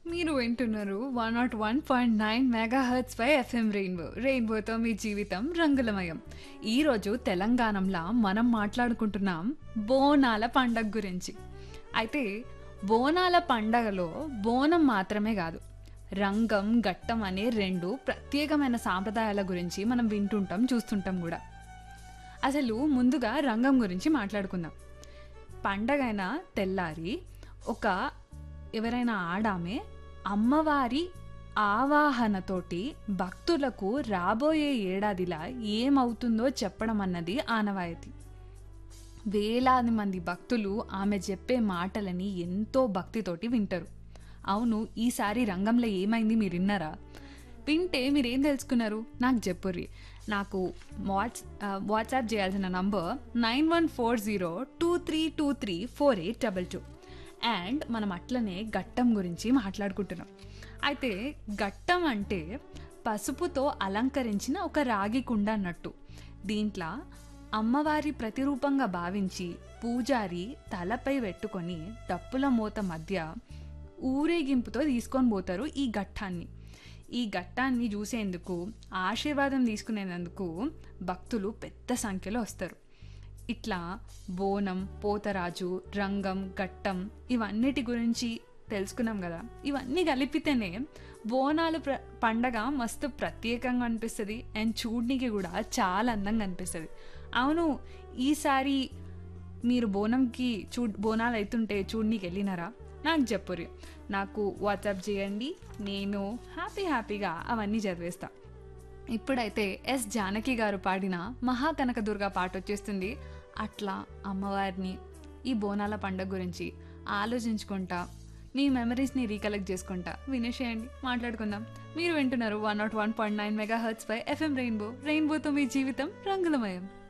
మీరు వింటున్నారు one not one point nine mega hertz పై ఎఫ్ఎం రెయిన్బో రెయిన్బోతో మీ జీవితం రంగులమయం ఈరోజు తెలంగాణంలో మనం మాట్లాడుకుంటున్నాం బోనాల పండగ గురించి అయితే బోనాల పండగలో బోనం మాత్రమే కాదు రంగం ఘట్టం అనే రెండు ప్రత్యేకమైన సాంప్రదాయాల గురించి మనం వింటుంటాం చూస్తుంటాం కూడా అసలు ముందుగా రంగం గురించి మాట్లాడుకుందాం పండగైన తెల్లారి ఒక ఎవరైనా ఆడామే అమ్మవారి ఆవాహనతోటి భక్తులకు రాబోయే ఏడాదిలా ఏమవుతుందో చెప్పడం అన్నది ఆనవాయితీ వేలాది మంది భక్తులు ఆమె చెప్పే మాటలని ఎంతో భక్తితోటి వింటారు అవును ఈసారి రంగంలో ఏమైంది మీరు విన్నారా వింటే మీరేం తెలుసుకున్నారు నాకు చెప్పుర్రి నాకు వాట్స్ వాట్సాప్ చేయాల్సిన number nine one four zero two three two three four eight double two and మనం అట్లనే ఘట్టం గురించి మాట్లాడుకుంటున్నాం అయితే ఘట్టం అంటే పసుపుతో అలంకరించిన ఒక రాగి కుండ అన్నట్టు దీంట్లో అమ్మవారి ప్రతిరూపంగా భావించి పూజారి తలపై పెట్టుకొని డప్పుల మూత మధ్య ఊరేగింపుతో తీసుకొని పోతారు ఈ ఘట్టాన్ని ఈ ఘట్టాన్ని చూసేందుకు ఆశీర్వాదం తీసుకునేందుకు భక్తులు పెద్ద సంఖ్యలో వస్తారు ఇట్లా బోనం పోతరాజు రంగం ఘట్టం ఇవన్నిటి గురించి తెలుసుకున్నాం కదా ఇవన్నీ కలిపితేనే బోనాలు ప్ర పండగ మస్తు ప్రత్యేకంగా అనిపిస్తుంది అండ్ చూడనికి కూడా చాలా అందంగా అనిపిస్తుంది అవును ఈసారి మీరు బోనంకి చూ బోనాలు అవుతుంటే చూడనీకి వెళ్ళినారా నాకు చెప్పురి నాకు వాట్సాప్ చేయండి నేను హ్యాపీ హ్యాపీగా అవన్నీ చదివేస్తా ఇప్పుడైతే ఎస్ జానకి గారు పాడిన మహాకనకదుర్గ పాట వచ్చేస్తుంది అట్లా అమ్మవారిని ఈ బోనాల పండుగ గురించి ఆలోచించుకుంటా మీ మెమరీస్ని రీకలెక్ట్ చేసుకుంటా వినేసేయండి మాట్లాడుకుందాం మీరు వింటున్నారు one not one point nine mega hertz పై ఎఫ్ఎం రెయిన్బో రెయిన్బోతో మీ జీవితం రంగులమయం